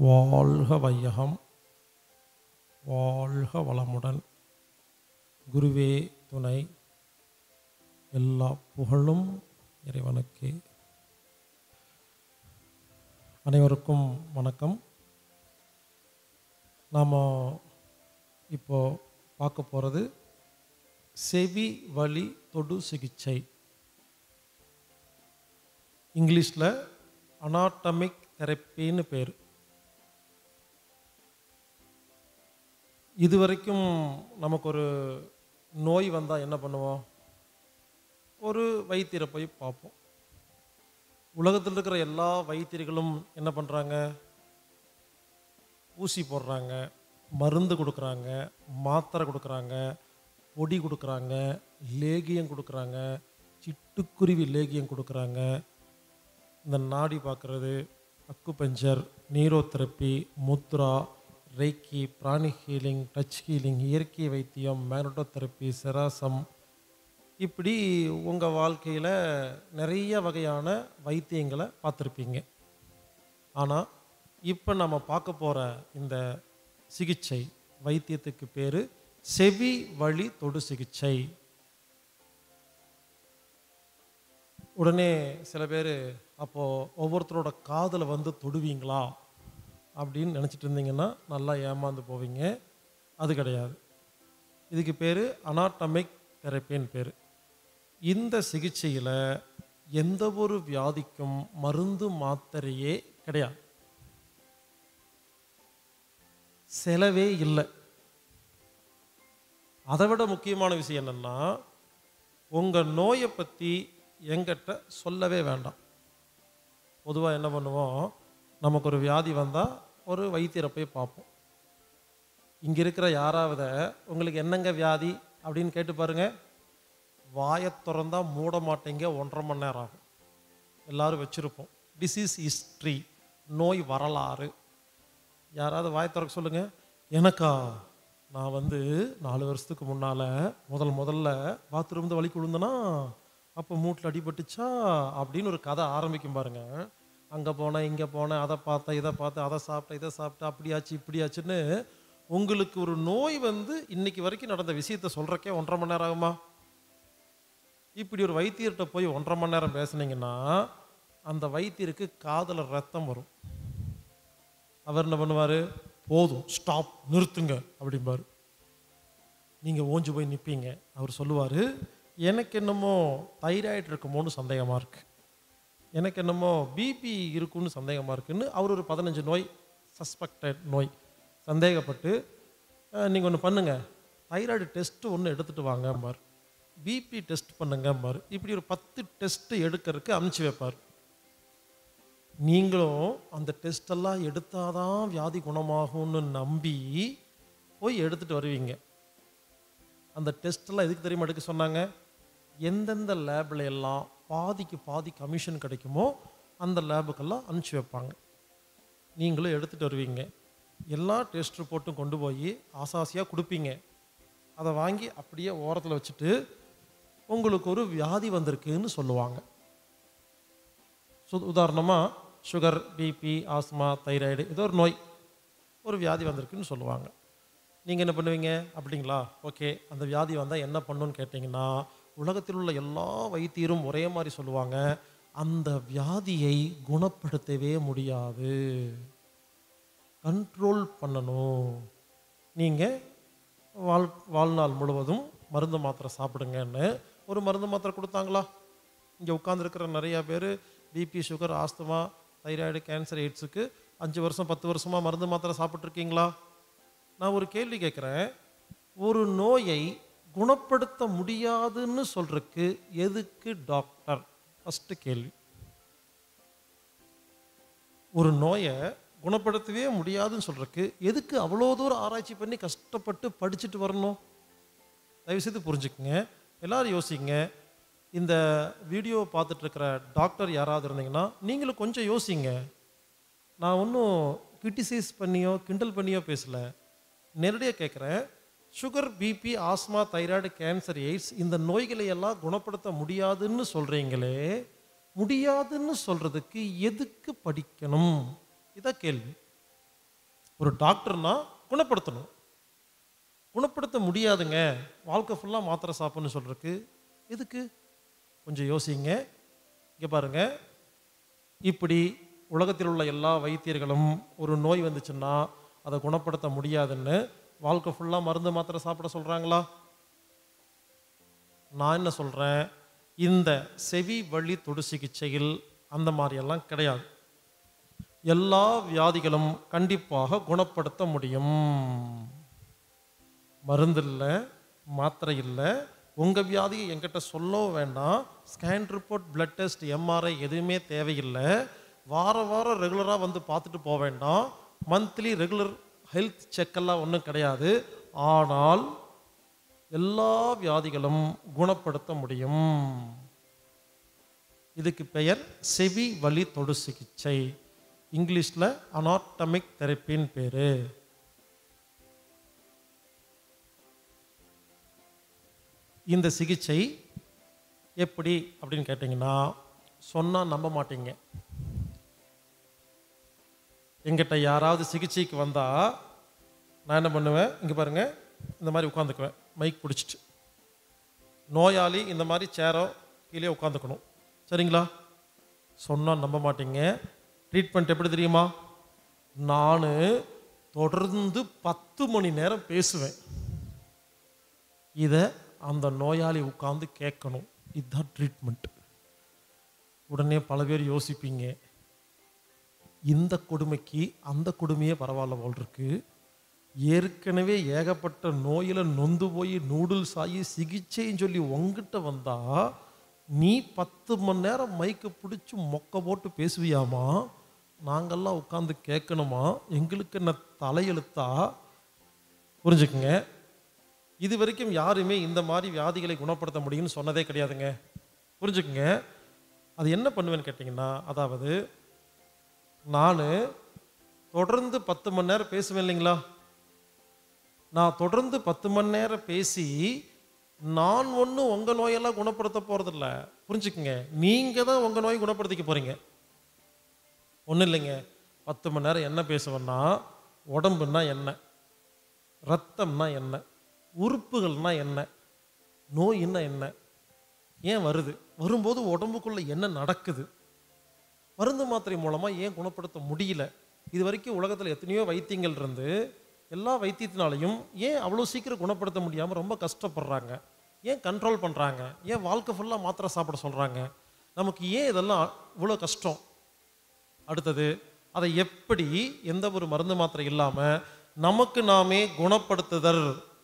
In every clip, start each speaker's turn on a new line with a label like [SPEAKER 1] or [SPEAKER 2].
[SPEAKER 1] வாழ்க வையகம் வாழ்க வளமுடன் குருவே துணை எல்லா புகழும் இறைவனுக்கு அனைவருக்கும் வணக்கம் நாம் இப்போ பார்க்க போகிறது செவி வழி தொடு சிகிச்சை இங்கிலீஷில் அனாட்டமிக் தெரப்பின்னு பேர் இது வரைக்கும் நமக்கு ஒரு நோய் வந்தால் என்ன பண்ணுவோம் ஒரு வைத்தியரை போய் பார்ப்போம் உலகத்தில் இருக்கிற எல்லா வைத்தியர்களும் என்ன பண்ணுறாங்க ஊசி போடுறாங்க மருந்து கொடுக்குறாங்க மாத்திரை கொடுக்குறாங்க பொடி கொடுக்குறாங்க லேகியம் கொடுக்குறாங்க சிட்டுக்குருவி லேகியம் கொடுக்குறாங்க இந்த நாடி பார்க்குறது acupuncture neurotherapy mudra reiki pranic healing touch healing இயற்கை வைத்தியம் மேக்னட்டோதெரப்பி செராசம் இப்படி உங்கள் வாழ்க்கையில் நிறைய வகையான வைத்தியங்களை பார்த்துருப்பீங்க ஆனால் இப்போ நம்ம பார்க்க போகிற இந்த சிகிச்சை வைத்தியத்துக்கு பேர் செவி வழி தொடு சிகிச்சை உடனே சில பேர் அப்போது ஒவ்வொருத்தரோட காதில் வந்து தொடுவீங்களா அப்படின்னு நினச்சிட்டு இருந்தீங்கன்னா நல்லா ஏமாந்து போவீங்க அது கிடையாது இதுக்கு பேர் அனாட்டமிக் தெரப்பின்னு பேர் இந்த சிகிச்சையில் எந்த ஒரு வியாதிக்கும் மருந்து மாத்திரையே கிடையாது செலவே இல்லை அதை விட முக்கியமான விஷயம் என்னென்னா உங்கள் நோயை பற்றி எங்கிட்ட சொல்லவே வேண்டாம் பொதுவாக என்ன பண்ணுவோம் நமக்கு ஒரு வியாதி வந்தால் ஒரு வைத்தியரை போய் பார்ப்போம் இங்கே இருக்கிற யாராவது உங்களுக்கு என்னங்க வியாதி அப்படின்னு கேட்டு பாருங்க வாயை திறந்தா மூட மாட்டேங்க ஒன்றரை மணி நேரம் ஆகும் எல்லாரும் வச்சுருப்போம் டிசீஸ் ஹிஸ்ட்ரி நோய் வரலாறு யாராவது வாய் திறக்க சொல்லுங்க எனக்கா நான் வந்து நாலு வருஷத்துக்கு முன்னால் முதல் முதல்ல பாத்ரூம் வலிக்கு விழுந்தனா அப்போ மூட்டில் அடிபட்டுச்சா அப்படின்னு ஒரு கதை ஆரம்பிக்கும் பாருங்க அங்கே போனேன் இங்கே போனேன் அதை பார்த்தேன் இதை பார்த்தேன் அதை சாப்பிட்டேன் இதை சாப்பிட்டேன் அப்படியாச்சு இப்படியாச்சுன்னு உங்களுக்கு ஒரு நோய் வந்து இன்னைக்கு வரைக்கும் நடந்த விஷயத்த சொல்கிறக்கே ஒன்றரை மணி நேரம் ஆகுமா இப்படி ஒரு வைத்தியர்கிட்ட போய் ஒன்றரை மணி நேரம் பேசுனீங்கன்னா அந்த வைத்தியருக்கு காதில் ரத்தம் வரும் அவர் என்ன பண்ணுவார் போதும் ஸ்டாப் நிறுத்துங்க அப்படிம்பாரு நீங்கள் ஓஞ்சு போய் நிற்பீங்க அவர் சொல்லுவார் எனக்கு என்னமோ தைராய்டு இருக்குமோன்னு சந்தேகமாக இருக்குது எனக்கு என்னமோ பிபி இருக்குன்னு சந்தேகமாக இருக்குன்னு அவர் ஒரு பதினஞ்சு நோய் சஸ்பெக்டட் நோய் சந்தேகப்பட்டு நீங்கள் ஒன்று பண்ணுங்கள் தைராய்டு டெஸ்ட்டு ஒன்று எடுத்துகிட்டு வாங்கம்பார் பிபி டெஸ்ட் பண்ணுங்கம்பார் இப்படி ஒரு பத்து டெஸ்ட்டு எடுக்கிறதுக்கு அனுப்பிச்சி வைப்பார் நீங்களும் அந்த டெஸ்டெல்லாம் எடுத்தாதான் வியாதி குணமாகும்னு நம்பி போய் எடுத்துகிட்டு வருவீங்க அந்த டெஸ்ட்டெல்லாம் எதுக்கு தெரியுமா எடுக்க சொன்னாங்க எந்தெந்த லேபில் எல்லாம் பாதிக்கு பாதி கமிஷன் கிடைக்குமோ அந்த லேபுக்கெல்லாம் அனுப்பிச்சி வைப்பாங்க நீங்களும் எடுத்துகிட்டு வருவீங்க எல்லா டெஸ்ட் ரிப்போர்ட்டும் கொண்டு போய் ஆசாசியாக கொடுப்பீங்க அதை வாங்கி அப்படியே ஓரத்தில் வச்சுட்டு உங்களுக்கு ஒரு வியாதி வந்திருக்குன்னு சொல்லுவாங்க ஸோ உதாரணமாக சுகர் பிபி ஆஸ்மா தைராய்டு ஏதோ ஒரு நோய் ஒரு வியாதி வந்திருக்குன்னு சொல்லுவாங்க நீங்கள் என்ன பண்ணுவீங்க அப்படிங்களா ஓகே அந்த வியாதி வந்தால் என்ன பண்ணுன்னு கேட்டிங்கன்னா உலகத்தில் உள்ள எல்லா வைத்தியரும் ஒரே மாதிரி சொல்லுவாங்க அந்த வியாதியை குணப்படுத்தவே முடியாது கண்ட்ரோல் பண்ணணும் நீங்கள் வாழ் வாழ்நாள் முழுவதும் மருந்து மாத்திரை சாப்பிடுங்கன்னு ஒரு மருந்து மாத்திரை கொடுத்தாங்களா இங்கே உட்காந்துருக்கிற நிறையா பேர் BP sugar asthma thyroid cancer எய்ட்ஸுக்கு அஞ்சு வருஷம் பத்து வருஷமாக மருந்து மாத்திரை சாப்பிட்ருக்கீங்களா நான் ஒரு கேள்வி கேட்குறேன் ஒரு நோயை குணப்படுத்த முடியாதுன்னு சொல்றதுக்கு எதுக்கு டாக்டர் ஃபஸ்ட்டு கேள்வி ஒரு நோயை குணப்படுத்தவே முடியாதுன்னு சொல்றதுக்கு எதுக்கு அவ்வளோ தூரம் ஆராய்ச்சி பண்ணி கஷ்டப்பட்டு படிச்சுட்டு வரணும் தயவுசெய்து புரிஞ்சுக்குங்க எல்லாரும் யோசிங்க இந்த வீடியோவை பார்த்துட்டு இருக்கிற டாக்டர் யாராவது இருந்தீங்கன்னா நீங்களும் கொஞ்சம் யோசிங்க நான் ஒன்றும் கிரிட்டிசைஸ் பண்ணியோ கிண்டல் பண்ணியோ பேசல நேரடியாக கேட்குறேன் sugar BP asthma thyroid cancer AIDS இந்த நோய்களை எல்லாம் குணப்படுத்த முடியாதுன்னு சொல்கிறீங்களே முடியாதுன்னு சொல்கிறதுக்கு எதுக்கு படிக்கணும் இதான் கேள்வி ஒரு டாக்டர்னா குணப்படுத்தணும் குணப்படுத்த முடியாதுங்க வாழ்க்கை ஃபுல்லாக மாத்திரை சாப்பிட்ணுன்னு சொல்றதுக்கு எதுக்கு கொஞ்சம் யோசிங்க இங்கே பாருங்க இப்படி உலகத்தில் உள்ள எல்லா வைத்தியர்களும் ஒரு நோய் வந்துச்சுன்னா அதை குணப்படுத்த முடியாதுன்னு வாழ்க்கை ஃபுல்லாக மருந்து மாத்திரை சாப்பிட சொல்கிறாங்களா நான் என்ன சொல்கிறேன் இந்த செவி வழி தொடு சிகிச்சையில் அந்த மாதிரியெல்லாம் கிடையாது எல்லா வியாதிகளும் கண்டிப்பாக குணப்படுத்த முடியும் மருந்து இல்லை மாத்திரை இல்லை உங்கள் வியாதியை என்கிட்ட சொல்லவும் வேண்டாம் scan report blood test MRI எதுவுமே தேவையில்லை வார வாரம் ரெகுலராக வந்து பார்த்துட்டு போக வேண்டாம் மந்த்லி ரெகுலர் ஹெல்த் செக்கெல்லாம் ஒன்றும் கிடையாது ஆனால் எல்லா வியாதிகளும் குணப்படுத்த முடியும் இதுக்கு பெயர் செவி வழி தொடு சிகிச்சை இங்கிலீஷில் அனாட்டமிக் தெரப்பின்னு பேர் இந்த சிகிச்சை எப்படி அப்படின்னு கேட்டிங்கன்னா சொன்னால் நம்ப மாட்டீங்க எங்கிட்ட யாராவது சிகிச்சைக்கு வந்தால் நான் என்ன பண்ணுவேன் இங்கே பாருங்கள் இந்த மாதிரி உட்காந்துக்குவேன் மைக் பிடிச்சிட்டு நோயாளி இந்த மாதிரி சேரோ கீழே உட்காந்துக்கணும் சரிங்களா சொன்னால் நம்ப மாட்டீங்க ட்ரீட்மெண்ட் எப்படி தெரியுமா நான் தொடர்ந்து பத்து மணி நேரம் பேசுவேன் இதை அந்த நோயாளி உட்காந்து கேட்கணும் இதுதான் ட்ரீட்மெண்ட் உடனே பல பேர் யோசிப்பீங்க இந்த கொடுமைக்கு அந்த கொடுமையே பரவாயில்ல போல் இருக்கு ஏற்கனவே ஏகப்பட்ட நோயில் நொந்து போய் நூடுல்ஸ் ஆகி சிகிச்சைன்னு சொல்லி உங்ககிட்ட வந்தா நீ பத்து மணி நேரம் மைக்கை பிடிச்சி மொக்க போட்டு பேசுவியாமா நாங்கெல்லாம் உட்காந்து கேட்கணுமா எங்களுக்கு என்ன தலையெழுத்தா புரிஞ்சுக்குங்க இது வரைக்கும் யாருமே இந்த மாதிரி வியாதிகளை குணப்படுத்த முடியும்னு சொன்னதே கிடையாதுங்க புரிஞ்சுக்குங்க அது என்ன பண்ணுவேன்னு கேட்டிங்கன்னா அதாவது நான் தொடர்ந்து பத்து மணி நேரம் பேசுவேன் இல்லைங்களா நான் தொடர்ந்து பத்து மணி நேரம் பேசி நான் ஒன்றும் உங்கள் நோயெல்லாம் குணப்படுத்த போகிறதில்ல புரிஞ்சுக்குங்க நீங்கள் தான் உங்கள் நோயை குணப்படுத்திக்க போகிறீங்க ஒன்றும் இல்லைங்க பத்து மணி நேரம் என்ன பேசுவேன்னா உடம்புன்னா என்ன ரத்தம்னா என்ன உறுப்புகள்னா என்ன நோயின்னா என்ன ஏன் வருது வரும்போது உடம்புக்குள்ள என்ன நடக்குது மருந்து மாத்திரை மூலமாக ஏன் குணப்படுத்த முடியல இது வரைக்கும் உலகத்தில் எத்தனையோ வைத்தியங்கள் இருந்து எல்லா வைத்தியத்தினாலையும் ஏன் அவ்வளோ சீக்கிரம் குணப்படுத்த முடியாமல் ரொம்ப கஷ்டப்படுறாங்க ஏன் கண்ட்ரோல் பண்ணுறாங்க ஏன் வாழ்க்கை ஃபுல்லாக மாத்திரை சாப்பிட சொல்கிறாங்க நமக்கு ஏன் இதெல்லாம் இவ்வளோ கஷ்டம் அடுத்தது அதை எப்படி எந்த ஒரு மருந்து மாத்திரை இல்லாமல் நமக்கு நாமே குணப்படுத்துதல்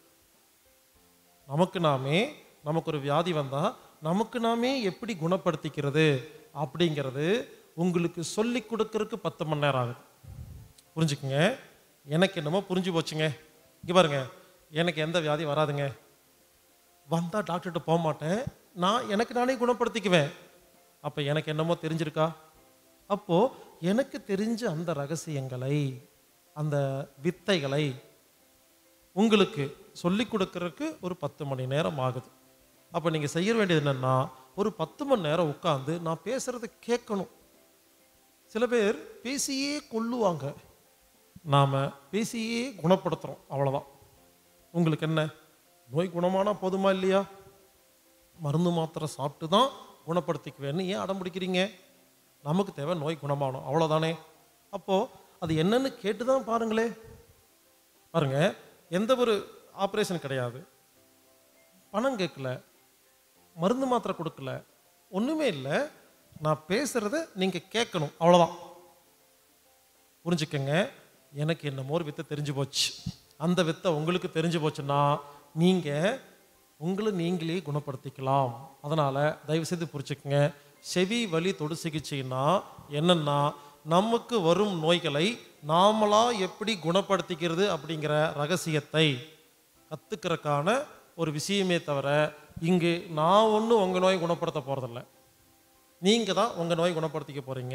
[SPEAKER 1] நமக்கு நாமே நமக்கு ஒரு வியாதி வந்தால் நமக்கு நாமே எப்படி குணப்படுத்திக்கிறது அப்படிங்கிறது உங்களுக்கு சொல்லி கொடுக்கறதுக்கு பத்து மணி நேரம் ஆகுது புரிஞ்சுக்குங்க எனக்கு என்னமோ புரிஞ்சு போச்சுங்க இங்கே பாருங்க எனக்கு எந்த வியாதி வராதுங்க வந்தால் டாக்டர்கிட்ட போக மாட்டேன் நான் எனக்கு நானே குணப்படுத்திக்குவேன் அப்போ எனக்கு என்னமோ தெரிஞ்சிருக்கா அப்போது எனக்கு தெரிஞ்ச அந்த ரகசியங்களை அந்த வித்தைகளை உங்களுக்கு சொல்லி கொடுக்கறதுக்கு ஒரு பத்து மணி நேரம் ஆகுது அப்போ நீங்கள் செய்ய வேண்டியது என்னென்னா ஒரு பத்து மணி நேரம் உட்காந்து நான் பேசுகிறத கேட்கணும் சில பேர் பேசியே கொல்லுவாங்க நாம் பேசியே குணப்படுத்துகிறோம் அவ்வளோதான் உங்களுக்கு என்ன நோய் குணமானா போதுமா இல்லையா மருந்து மாத்திரை சாப்பிட்டு தான் குணப்படுத்திக்குவேன்னு ஏன் அடம் பிடிக்கிறீங்க நமக்கு தேவை நோய் குணமாகணும் அவ்வளோதானே அப்போது அது என்னன்னு கேட்டு தான் பாருங்களே பாருங்க எந்த ஒரு ஆப்ரேஷன் கிடையாது பணம் கேட்கல மருந்து மாத்திரை கொடுக்கல ஒன்றுமே இல்லை நான் பேசுகிறத நீங்கள் கேட்கணும் அவ்வளோதான் புரிஞ்சுக்கங்க எனக்கு என்னமோ ஒரு வித்தை தெரிஞ்சு போச்சு அந்த வித்தை உங்களுக்கு தெரிஞ்சு போச்சுன்னா நீங்கள் உங்களை நீங்களே குணப்படுத்திக்கலாம் அதனால் தயவுசெய்து புரிச்சுக்கங்க செவி வலி தொடு சிகிச்சைன்னா என்னன்னா நமக்கு வரும் நோய்களை நாமளா எப்படி குணப்படுத்திக்கிறது அப்படிங்கிற ரகசியத்தை கற்றுக்கிறதுக்கான ஒரு விஷயமே தவிர இங்கு நான் ஒன்றும் உங்கள் நோயை குணப்படுத்த போகிறதில்ல நீங்கள் தான் உங்கள் நோயை குணப்படுத்திக்க போகிறீங்க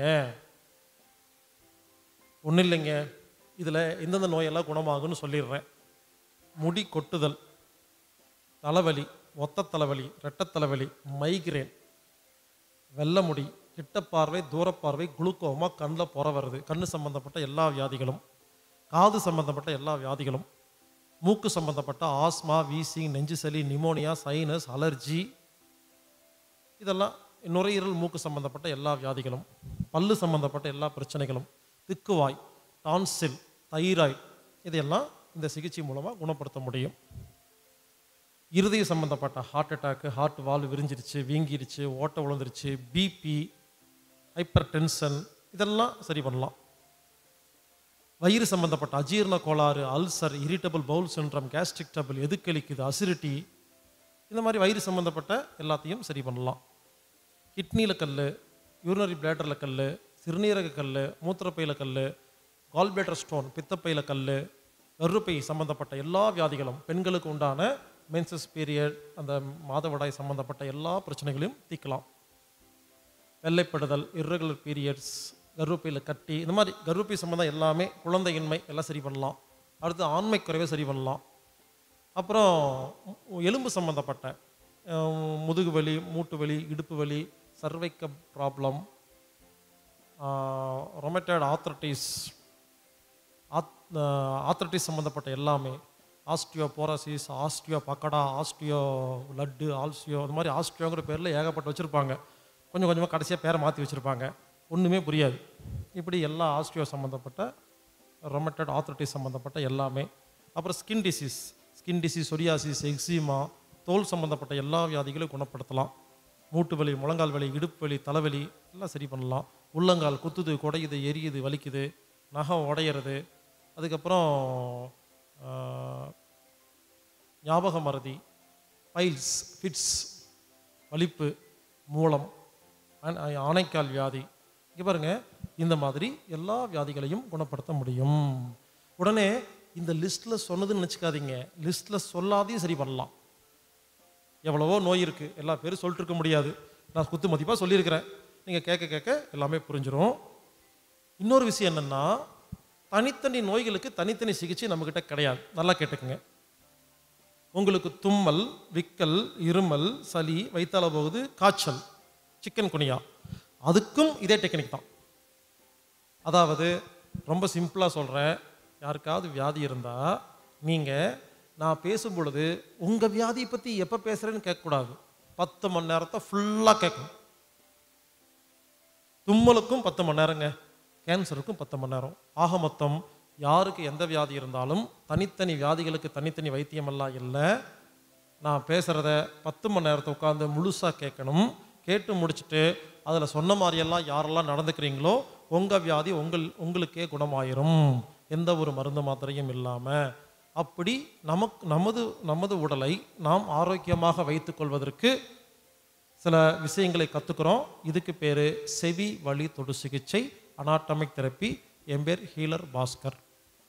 [SPEAKER 1] ஒன்றும் இல்லைங்க இதில் எந்தெந்த நோயெல்லாம் குணமாகும்னு சொல்லிடுறேன் முடி கொட்டுதல் தலைவலி ஒத்த தலைவலி ரெட்டத் தலைவலி மைக்ரேன் வெள்ளை முடி கிட்ட பார்வை தூரப்பார்வை குளுக்கோமா கண்ணில் புற வருது கண்ணு சம்பந்தப்பட்ட எல்லா வியாதிகளும் காது சம்பந்தப்பட்ட எல்லா வியாதிகளும் மூக்கு சம்பந்தப்பட்ட ஆஸ்மா வீசிங் நெஞ்சு சளி நிமோனியா சைனஸ் அலர்ஜி இதெல்லாம் நுரையீரல் மூக்கு சம்பந்தப்பட்ட எல்லா வியாதிகளும் பல்லு சம்பந்தப்பட்ட எல்லா பிரச்சனைகளும் திக்குவாய் டான்சில் தைராய்டு இதையெல்லாம் இந்த சிகிச்சை மூலமாக குணப்படுத்த முடியும் இருதய சம்பந்தப்பட்ட ஹார்ட் அட்டாக்கு ஹார்ட் வால் விரிஞ்சிருச்சு வீங்கிருச்சு ஓட்டை விழுந்துருச்சு பிபி ஹைப்பர் டென்ஷன் இதெல்லாம் சரி பண்ணலாம் வயிறு சம்பந்தப்பட்ட அஜீரண கோளாறு ulcer irritable bowel syndrome gastric டபுள் எதுக்களிக்குது அசிடிட்டி இந்த மாதிரி வயிறு சம்பந்தப்பட்ட எல்லாத்தையும் சரி பண்ணலாம் கிட்னியில் கல் யூரினரி பிளேட்டரில் கல் சிறுநீரக கல் மூத்திரப்பையில் கல் கால் பிளேட்டர் ஸ்டோன் பித்தப்பையில் கல் கருப்பை சம்பந்தப்பட்ட எல்லா வியாதிகளும் பெண்களுக்கு உண்டான மென்சஸ் பீரியட் அந்த மாதவிடாய் சம்பந்தப்பட்ட எல்லா பிரச்சனைகளையும் தீர்க்கலாம் வெள்ளைப்படுதல் irregular பீரியட்ஸ் கர்ப்பப்பையில் கட்டி இந்த மாதிரி கர்ப்பப்பை சம்மந்தம் எல்லாமே குழந்தையின்மை எல்லாம் சரி பண்ணலாம் அடுத்து ஆண்மை குறைவை சரி பண்ணலாம் அப்புறம் மு- எலும்பு சம்மந்தப்பட்ட அஹ், முதுகு வலி மூட்டு வலி இடுப்பு வலி சர்வைக்க ப்ராப்ளம் ரொமட்டட் ஆத்ரட்டிஸ் ஆத் ஆத்ரட்டிஸ் சம்மந்தப்பட்ட எல்லாமே osteoporosis osteo pakoda osteo laddu ஆல்சியோ அது மாதிரி ஆஸ்டியோங்கிற பேரில் ஏகப்பட்ட வச்சுருப்பாங்க கொஞ்சம் கொஞ்சமாக கடைசியாக பேரை மாற்றி வச்சுருப்பாங்க ஒன்றுமே புரியாது இப்படி எல்லா ஆஸ்டியோ சம்மந்தப்பட்ட ரொமட்டட் ஆத்ரட்டிஸ் சம்மந்தப்பட்ட எல்லாமே அப்புறம் skin disease skin disease psoriasis eczema தோல் சம்மந்தப்பட்ட எல்லா வியாதிகளையும் குணப்படுத்தலாம் மூட்டு வலி முழங்கால் வலி இடுப்பு வலி தலைவலி எல்லாம் சரி பண்ணலாம் உள்ளங்கால் குத்துது குடையுது எரியுது வலிக்குது நகம் உடையிறது அதுக்கப்புறம் ஆஹ், ஞாபக மறதி பைல்ஸ் ஃபிட்ஸ் வலிப்பு மூலம் ஆன- ஆனைக்கால் வியாதி இங்கே பாருங்க இந்த மாதிரி எல்லா வியாதிகளையும் குணப்படுத்த முடியும் உடனே இந்த லிஸ்ட்டில் சொன்னதுன்னு நினச்சிக்காதீங்க லிஸ்ட்டில் சொல்லாதையும் சரி பண்ணலாம் எவ்வளவோ நோய் இருக்குது எல்லா பேரும் சொல்லிட்டு இருக்க முடியாது நான் குத்து மதிப்பாக சொல்லியிருக்கிறேன் நீங்கள் கேட்க கேட்க எல்லாமே புரிஞ்சிரும் இன்னொரு விஷயம் என்னென்னா தனித்தனி நோய்களுக்கு தனித்தனி சிகிச்சை நம்மக்கிட்ட கிடையாது நல்லா கேட்டுக்குங்க உங்களுக்கு தும்மல் விக்கல் இருமல் சளி வயித்தால போகுது காய்ச்சல் சிக்கன் குனியா அதுக்கும் இதே டெக்னிக் தான் அதாவது ரொம்ப சிம்பிளாக சொல்கிறேன் யாருக்காவது வியாதி இருந்தால் நீங்கள் நான் பேசும் பொழுது உங்கள் வியாதியை பற்றி எப்போ பேசுகிறேன்னு கேட்கக்கூடாது பத்து மணி நேரத்தை ஃபுல்லாக கேட்கணும் தும்மலுக்கும் பத்து மணி நேரங்க கேன்சருக்கும் பத்து மணி நேரம் ஆக மொத்தம் யாருக்கு எந்த வியாதி இருந்தாலும் தனித்தனி வியாதிகளுக்கு தனித்தனி வைத்தியமெல்லாம் இல்லை நான் பேசுகிறத பத்து மணி நேரத்தை உட்காந்து முழுசாக கேட்கணும் கேட்டு முடிச்சுட்டு அதில் சொன்ன மாதிரியெல்லாம் யாரெல்லாம் நடந்துக்கிறீங்களோ உங்கள் வியாதி உங்கள் உங்களுக்கே குணமாயிரும் எந்த ஒரு மருந்து மாத்திரையும் இல்லாமல் அப்படி நமக்கு நமது நமது உடலை நாம் ஆரோக்கியமாக வைத்துக்கொள்வதற்கு சில விஷயங்களை கற்றுக்குறோம் இதுக்கு பேர் செவி வழி தொடு சிகிச்சை அனாட்டமிக் தெரப்பி என் பேர் ஹீலர் பாஸ்கர்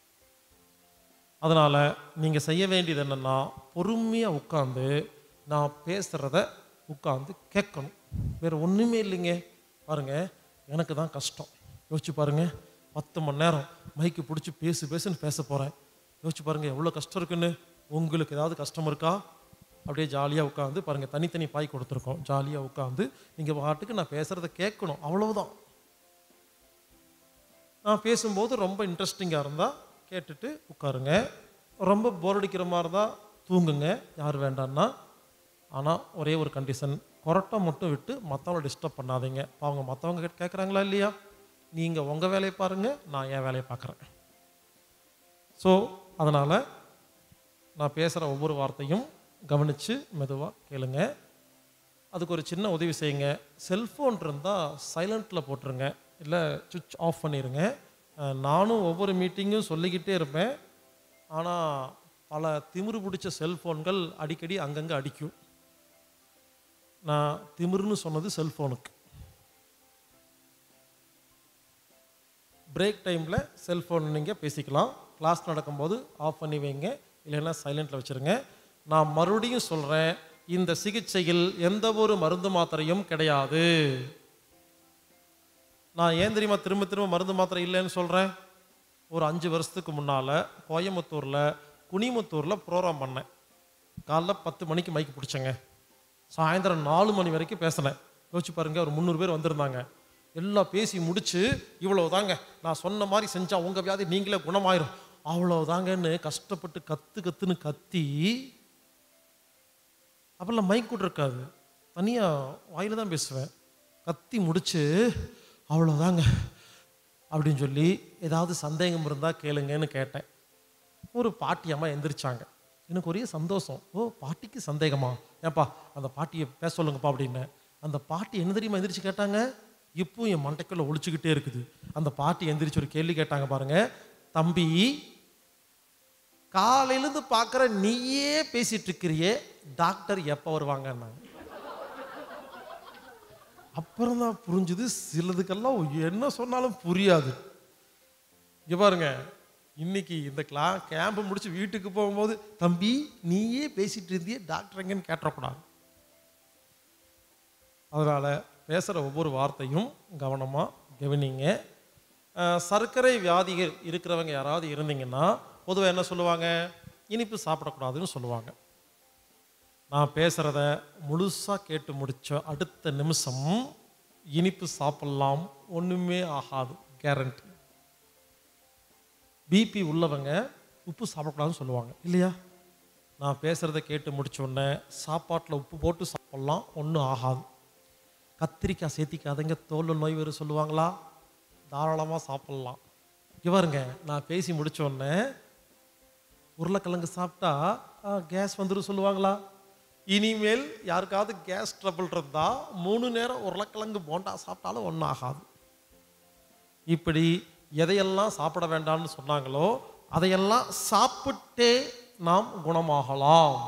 [SPEAKER 1] அதனால் நீங்கள் செய்ய வேண்டியது என்னென்னா பொறுமையாக உட்காந்து நான் பேசுகிறத உட்காந்து கேட்கணும் வேறு ஒன்றுமே இல்லைங்க பாருங்க எனக்கு தான் கஷ்டம் யோசிச்சு பாருங்க பத்து மணி நேரம் மைக்கு பிடிச்சி பேசு பேசுன்னு பேச போகிறேன் யோசிச்சு பாருங்க எவ்வளோ கஷ்டம் இருக்குன்னு உங்களுக்கு ஏதாவது கஷ்டம் இருக்கா அப்படியே ஜாலியாக உட்காந்து பாருங்கள் தனித்தனி பாய் கொடுத்துருக்கோம் ஜாலியாக உட்காந்து நீங்கள் பாட்டுக்கு நான் பேசுகிறத கேட்கணும் அவ்வளவுதான் நான் பேசும்போது ரொம்ப இன்ட்ரெஸ்டிங்காக இருந்தால் கேட்டுட்டு உட்காருங்க ரொம்ப போர் அடிக்கிற மாதிரி இருந்தால் தூங்குங்க யார் வேண்டான்னா ஆனால் ஒரே ஒரு கண்டிஷன் கொரட்டை மட்டும் விட்டு மற்றவங்கள டிஸ்டர்ப் பண்ணாதீங்க இப்போ அவங்க மற்றவங்க கேட்குறாங்களா இல்லையா நீங்கள் உங்கள் வேலையை பாருங்கள் நான் என் வேலையை பார்க்குறேன் ஸோ அதனால் நான் பேசுகிற ஒவ்வொரு வார்த்தையும் கவனித்து மெதுவாக கேளுங்க அதுக்கு ஒரு சின்ன உதவி செய்யுங்க செல்ஃபோன் இருந்தால் சைலண்ட்டில் போட்டுருங்க இல்லை சுவிட்ச் ஆஃப் பண்ணிடுங்க அஹ் நானும் ஒவ்வொரு மீட்டிங்கும் சொல்லிக்கிட்டே இருப்பேன் ஆனால் பல திமிரு பிடிச்ச செல்ஃபோன்கள் அடிக்கடி அங்கங்கே அடிக்கும் நான் திமிருன்னு சொன்னது செல்ஃபோனுக்கு பிரேக் டைமில் செல்ஃபோன் நீங்கள் பேசிக்கலாம் கிளாஸ் நடக்கும்போது ஆஃப் பண்ணி வைங்க இல்லைன்னா சைலண்ட்டில் வச்சுருங்க நான் மறுபடியும் சொல்கிறேன் இந்த சிகிச்சையில் எந்த ஒரு மருந்து மாத்திரையும் கிடையாது நான் ஏன் தெரியுமா திரும்ப திரும்ப மருந்து மாத்திரை இல்லைன்னு சொல்கிறேன் ஒரு அஞ்சு வருஷத்துக்கு முன்னால் கோயம்புத்தூரில் குனிமுத்தூரில் ப்ரோக்ராம் பண்ணேன் காலைல பத்து மணிக்கு மைக்கு பிடிச்சேங்க சாயந்தரம் நாலு மணி வரைக்கும் பேசினேன் யோசிச்சு பாருங்க ஒரு முந்நூறு பேர் வந்திருந்தாங்க எல்லாம் பேசி முடிச்சு இவ்வளவு தாங்க நான் சொன்ன மாதிரி செஞ்சால் உங்கள் வியாதி நீங்களே குணமாயிரும் அவ்வளோதாங்கன்னு கஷ்டப்பட்டு கத்து கத்துன்னு கத்தி அப்பெல்லாம் மைக் கூட இருக்காது தனியாக வாயில தான் பேசுவேன் கத்தி முடிச்சு அவ்வளோதாங்க அப்படின்னு சொல்லி ஏதாவது சந்தேகம் இருந்தால் கேளுங்கன்னு கேட்டேன் ஒரு பாட்டி அம்மா எந்திரிச்சாங்க எனக்கு ஒரே சந்தோஷம் ஓ பாட்டிக்கு சந்தேகமா ஏப்பா அந்த பாட்டியை பேச சொல்லுங்கப்பா அப்படின்னு அந்த பாட்டி என்ன தெரியுமா எந்திரிச்சு கேட்டாங்க இப்பவும் என் மண்டைக்குள்ள ஒழிச்சுக்கிட்டே இருக்குது அந்த பாட்டி எந்திரிச்சு ஒரு கேள்வி கேட்டாங்க பாருங்க தம்பி காலையிலேருந்து பார்க்குற நீயே பேசிட்டு இருக்கிறியே டாக்டர் எப்போ வருவாங்கன்னாங்க அப்புறம் தான் புரிஞ்சுது சிலதுக்கெல்லாம் என்ன சொன்னாலும் புரியாது இங்க பாருங்க இன்னைக்கு இந்த கிளா கேம்ப் முடிச்சு வீட்டுக்கு போகும்போது தம்பி நீயே பேசிட்டு இருந்தியே டாக்டர் எங்கன்னு கேட்டக்கூடாது அதனால பேசுகிற ஒவ்வொரு வார்த்தையும் கவனமாக கவனிங்க அஹ், சர்க்கரை வியாதிகள் இருக்கிறவங்க யாராவது இருந்தீங்கன்னா பொதுவாக என்ன சொல்லுவாங்க இனிப்பு சாப்பிடக்கூடாதுன்னு சொல்லுவாங்க நான் பேசுகிறத முழுசாக கேட்டு முடிச்ச அடுத்த நிமிஷம் இனிப்பு சாப்பிட்லாம் ஒன்றுமே ஆகாது கேரண்டி பிபி உள்ளவங்க உப்பு சாப்பிடக்கூடாதுன்னு சொல்லுவாங்க இல்லையா நான் பேசுகிறத கேட்டு முடிச்ச உடனே சாப்பாட்டில் உப்பு போட்டு சாப்பிட்லாம் ஒன்றும் ஆகாது கத்திரிக்காய் சேர்த்திக்காதங்க தோல் நோய் வரும் சொல்லுவாங்களா தாராளமாக சாப்பிட்லாம் இங்க பாருங்க நான் பேசி முடிச்ச உடனே உருளைக்கிழங்கு சாப்பிட்டா கேஸ் வந்துடும் சொல்லுவாங்களா இனிமேல் யாருக்காவது கேஸ் ட்ரபிள் இருந்தா மூணு நேரம் உருளைக்கிழங்கு போண்டா சாப்பிட்டாலும் ஒன்றும் ஆகாது இப்படி எதையெல்லாம் சாப்பிட வேண்டாம்னு சொன்னாங்களோ அதையெல்லாம் சாப்பிட்டே நாம் குணமாகலாம்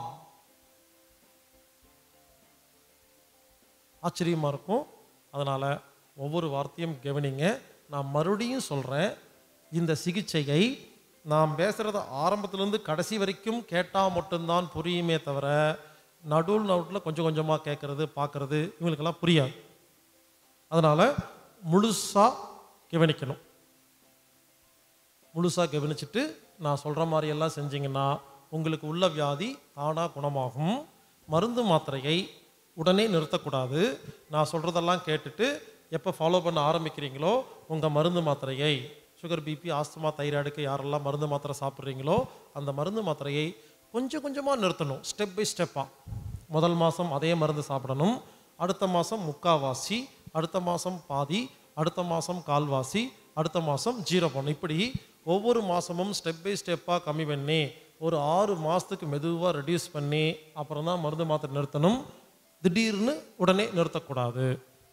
[SPEAKER 1] ஆச்சரியமா இருக்கும் அதனால ஒவ்வொரு வார்த்தையும் கவனிங்க நான் மறுபடியும் சொல்றேன் இந்த சிகிச்சையை நாம் பேசுறத ஆரம்பத்திலேருந்து கடைசி வரைக்கும் கேட்டால் மட்டும்தான் புரியுமே தவிர நடுவில் நடுவில் கொஞ்சம் கொஞ்சமாக கேட்கறது பார்க்கறது இவங்களுக்கெல்லாம் புரியாது அதனால முழுசா கவனிக்கணும் முழுசாக கவனிச்சுட்டு நான் சொல்கிற மாதிரி எல்லாம் செஞ்சீங்கன்னா உங்களுக்கு உள்ள வியாதி தானாக குணமாகும் மருந்து மாத்திரையை உடனே நிறுத்தக்கூடாது நான் சொல்கிறதெல்லாம் கேட்டுட்டு எப்போ ஃபாலோ பண்ண ஆரம்பிக்கிறீங்களோ உங்கள் மருந்து மாத்திரையை சுகர் பிபி ஆஸ்துமா தைராய்டுக்கு யாரெல்லாம் மருந்து மாத்திரை சாப்பிட்றீங்களோ அந்த மருந்து மாத்திரையை கொஞ்சம் கொஞ்சமாக நிறுத்தணும் ஸ்டெப் பை ஸ்டெப்பாக முதல் மாதம் அதே மருந்து சாப்பிடணும் அடுத்த மாதம் முக்காவாசி அடுத்த மாதம் பாதி அடுத்த மாதம் கால்வாசி அடுத்த மாதம் ஜீரோ பண்ணணும் இப்படி ஒவ்வொரு மாதமும் ஸ்டெப் பை ஸ்டெப்பாக கம்மி பண்ணி ஒரு ஆறு மாதத்துக்கு மெதுவாக ரெடியூஸ் பண்ணி அப்புறம் தான் மருந்து மாத்திரை நிறுத்தணும் திடீர்னு உடனே நிறுத்தக்கூடாது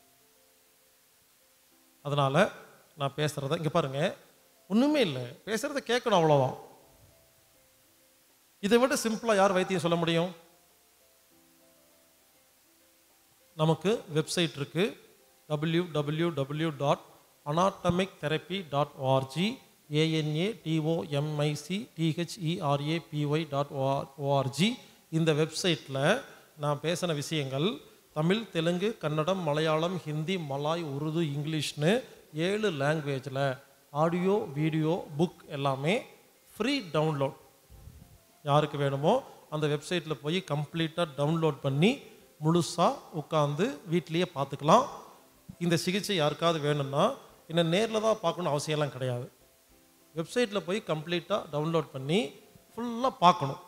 [SPEAKER 1] அதனால் நான் பேசுகிறத இங்கே பாருங்க ஒன்றுமே இல்லை பேசுகிறத கேட்கணும் அவ்வளோதான் இதை விட சிம்பிளாக யார் வைத்தியம் சொல்ல முடியும் நமக்கு வெப்சைட் இருக்கு W W W dot anatomic therapy dot O R G A N A D O M I C T H E R A P Y dot O R G இந்த வெப்சைட்டில் நான் பேசின விஷயங்கள் தமிழ் தெலுங்கு கன்னடம் மலையாளம் ஹிந்தி மலாய் உருது இங்கிலீஷ்னு ஏழு லாங்குவேஜில் ஆடியோ வீடியோ புக் எல்லாமே ஃப்ரீ டவுன்லோட் யாருக்கு வேணுமோ அந்த வெப்சைட்டில் போய் கம்ப்ளீட்டாக டவுன்லோட் பண்ணி முழுசாக உட்காந்து வீட்லேயே பார்த்துக்கலாம் இந்த சிகிச்சை யாருக்காவது வேணும்னா என்ன நேரில் தான் பார்க்கணும் அவசியம்லாம் கிடையாது வெப்சைட்டில் போய் கம்ப்ளீட்டாக டவுன்லோட் பண்ணி ஃபுல்லாக பார்க்கணும்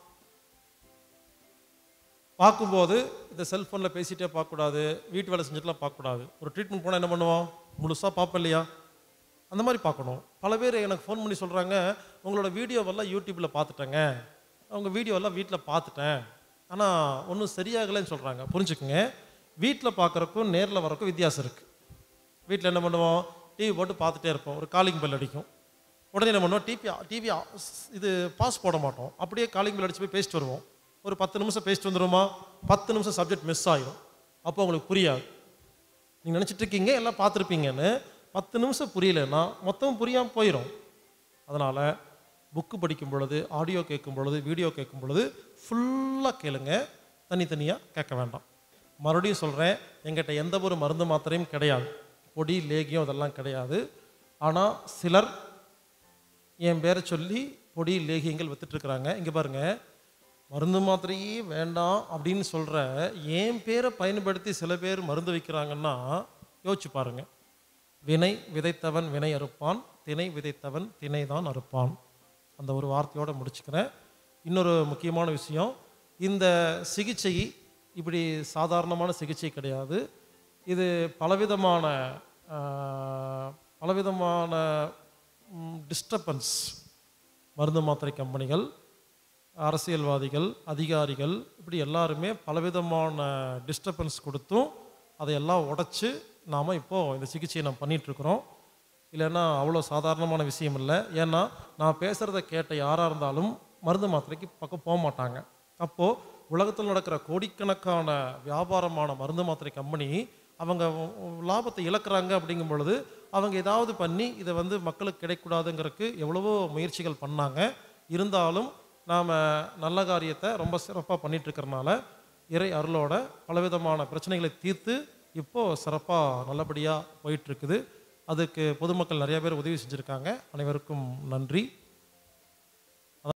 [SPEAKER 1] பார்க்கும்போது இந்த செல்ஃபோனில் பேசிகிட்டே பார்க்கக்கூடாது வீட்டு வேலை செஞ்சுட்டுலாம் பார்க்கக்கூடாது ஒரு ட்ரீட்மெண்ட் போனால் என்ன பண்ணுவோம் முழுசாக பார்ப்போம் இல்லையா அந்த மாதிரி பார்க்கணும் பல பேர் எனக்கு ஃபோன் பண்ணி சொல்கிறாங்க உங்களோட வீடியோவெல்லாம் யூடியூப்பில் பார்த்துட்டேங்க அவங்க வீடியோவெல்லாம் வீட்டில் பார்த்துட்டேன் ஆனால் ஒன்றும் சரியாகலைன்னு சொல்கிறாங்க புரிஞ்சுக்குங்க வீட்டில் பார்க்குறக்கும் நேரில் வரக்கும் வித்தியாசம் இருக்குது வீட்டில் என்ன பண்ணுவோம் டிவி போட்டு பார்த்துட்டே இருப்போம் ஒரு காலிங் பெல் அடிக்கும் உடனே என்ன பண்ணுவோம் டிவி டிவி இது பாஸ் போட மாட்டோம் அப்படியே காலிங் பெல் அடிச்சு போய் பேசிட்டு வருவோம் ஒரு பத்து நிமிஷம் பேசிட்டு வந்துருமா பத்து நிமிஷம் சப்ஜெக்ட் மிஸ் ஆயிடும் அப்போ உங்களுக்கு புரியாது நீங்கள் நினச்சிட்டு இருக்கீங்க எல்லாம் பார்த்துருப்பீங்கன்னு பத்து நிமிஷம் புரியலைன்னா மொத்தம் புரியாமல் போயிடும் அதனால் புக்கு படிக்கும் பொழுது ஆடியோ கேட்கும் பொழுது வீடியோ கேட்கும் பொழுது ஃபுல்லாக கேளுங்க தனித்தனியாக கேட்க வேண்டாம் மறுபடியும் சொல்கிறேன் எங்கிட்ட எந்த ஒரு மருந்து மாத்திரையும் கிடையாது பொடி லேகியம் இதெல்லாம் கிடையாது ஆனால் சிலர் என் பேரை சொல்லி பொடி லேகியங்கள் வித்துட்ருக்குறாங்க இங்கே பாருங்கள் மருந்து மாத்திரையே வேண்டாம் அப்படின்னு சொல்கிற என் பேரை பயன்படுத்தி சில பேர் மருந்து வைக்கிறாங்கன்னா யோசிச்சு பாருங்க வினை விதைத்தவன் வினை அறுப்பான் திணை விதைத்தவன் திணை தான் அறுப்பான் அந்த ஒரு வார்த்தையோட முடிச்சுக்கிறேன் இன்னொரு முக்கியமான விஷயம் இந்த சிகிச்சை இப்படி சாதாரணமான சிகிச்சை கிடையாது இது பலவிதமான ஆஹ், பலவிதமான டிஸ்டர்பன்ஸ் மருந்து மாத்திரை கம்பெனிகள் அரசியல்வாதிகள் அதிகாரிகள் இப்படி எல்லாருமே பலவிதமான டிஸ்டர்பன்ஸ் கொடுத்தும் அதையெல்லாம் உடைச்சு நாம் இப்போது இந்த சிகிச்சையை நம்ம பண்ணிகிட்ருக்குறோம் இல்லைன்னா அவ்வளோ சாதாரணமான விஷயம் இல்லை ஏன்னா நான் பேசுகிறத கேட்ட யாராக இருந்தாலும் மருந்து மாத்திரைக்கு பக்கம் போக மாட்டாங்க அப்போது உலகத்தில் நடக்கிற கோடிக்கணக்கான வியாபாரமான மருந்து மாத்திரை கம்பெனி அவங்க லாபத்தை இழக்கிறாங்க அப்படிங்கும் பொழுது அவங்க ஏதாவது பண்ணி இதை வந்து மக்களுக்கு கிடைக்கூடாதுங்கிறதுக்கு எவ்வளவோ முயற்சிகள் பண்ணாங்க இருந்தாலும் நாம் நல்ல காரியத்தை ரொம்ப சிறப்பாக பண்ணிட்டு இருக்கறனால இறை அருளோட பலவிதமான பிரச்சனைகளை தீர்த்து இப்போது சிறப்பாக நல்லபடியாக போயிட்டுருக்குது அதுக்கு பொதுமக்கள் நிறைய பேர் உதவி செஞ்சுருக்காங்க அனைவருக்கும் நன்றி